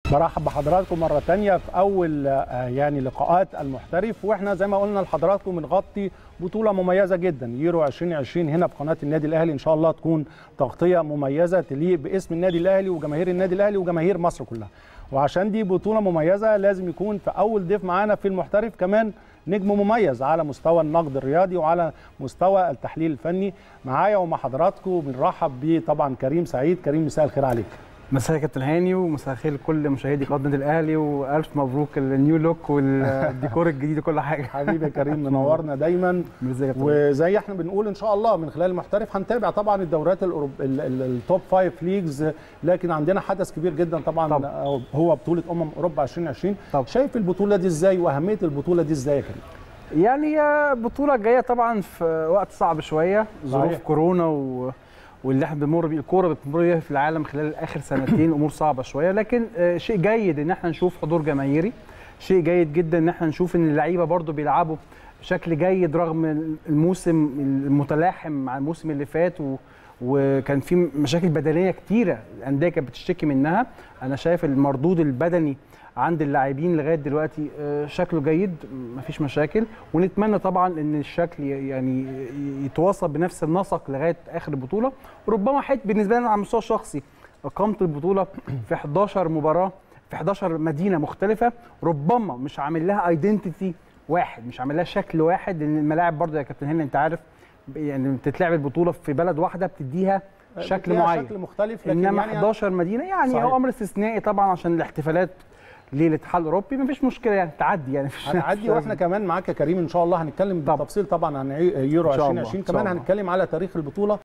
برحب بحضراتكم مرة تانية في أول آه، يعني لقاءات المحترف وإحنا زي ما قلنا لحضراتكم بنغطي بطولة مميزة جدا يورو 2020 هنا في قناة النادي الأهلي إن شاء الله تكون تغطية مميزة تليق باسم النادي الأهلي وجماهير النادي الأهلي وجماهير مصر كلها وعشان دي بطولة مميزة لازم يكون في أول ضيف معانا في المحترف كمان نجم مميز على مستوى النقد الرياضي وعلى مستوى التحليل الفني معايا ومع حضراتكم بنرحب بيه طبعا كريم سعيد كريم مساء الخير عليك مساء يا كابتن هاني ومساء الخير لكل مشاهدي قناه النادي الاهلي والف مبروك النيو لوك والديكور الجديد وكل حاجه حبيبي يا كريم منورنا دايما ميرسي يا كابتن وزي احنا بنقول ان شاء الله من خلال المحترف هنتابع طبعا الدوريات الأوروب... ال- ال- التوب فايف ليجز لكن عندنا حدث كبير جدا طبعا طبعا. هو بطوله امم اوروبا 2020 طبعا. شايف البطوله دي ازاي واهميه البطوله دي ازاي يا كريم يعني هي بطوله جايه طبعا في وقت صعب شويه ظروف صحيح. كورونا و... واللي احنا بنمر بيه الكوره بتمر بيها في العالم خلال اخر سنتين امور صعبه شويه لكن آه، شيء جيد ان احنا نشوف حضور جماهيري شيء جيد جدا ان احنا نشوف ان اللعيبه برضو بيلعبوا بشكل جيد رغم الموسم المتلاحم مع الموسم اللي فات و... وكان في مشاكل بدنيه كتيره الانديه كانت بتشتكي منها انا شايف المردود البدني عند اللاعبين لغايه دلوقتي آه، شكله جيد مفيش مشاكل ونتمنى طبعا ان الشكل ي- يعني يتواصل بنفس النسق لغايه اخر البطوله ربما حت بالنسبه لنا على المستوى الشخصي اقامه البطوله في 11 مباراه في 11 مدينه مختلفه ربما مش عامل لها ايدنتيتي واحد مش عامل لها شكل واحد لان الملاعب برضه يا كابتن هنا انت عارف يعني بتتلعب البطوله في بلد واحده بتديها شكل ليها معين شكل مختلف لكن انما يعني 11 مدينه يعني صحيح. هو امر استثنائي طبعا عشان الاحتفالات ليله الاتحاد الاوروبي مفيش مشكله يعني تعدي يعني مفيش هنعدي واحنا كمان معاك يا كريم ان شاء الله هنتكلم طبعا. بالتفصيل طبعا عن يورو إن شاء الله. 2020 إن شاء كمان الله. هنتكلم على تاريخ البطوله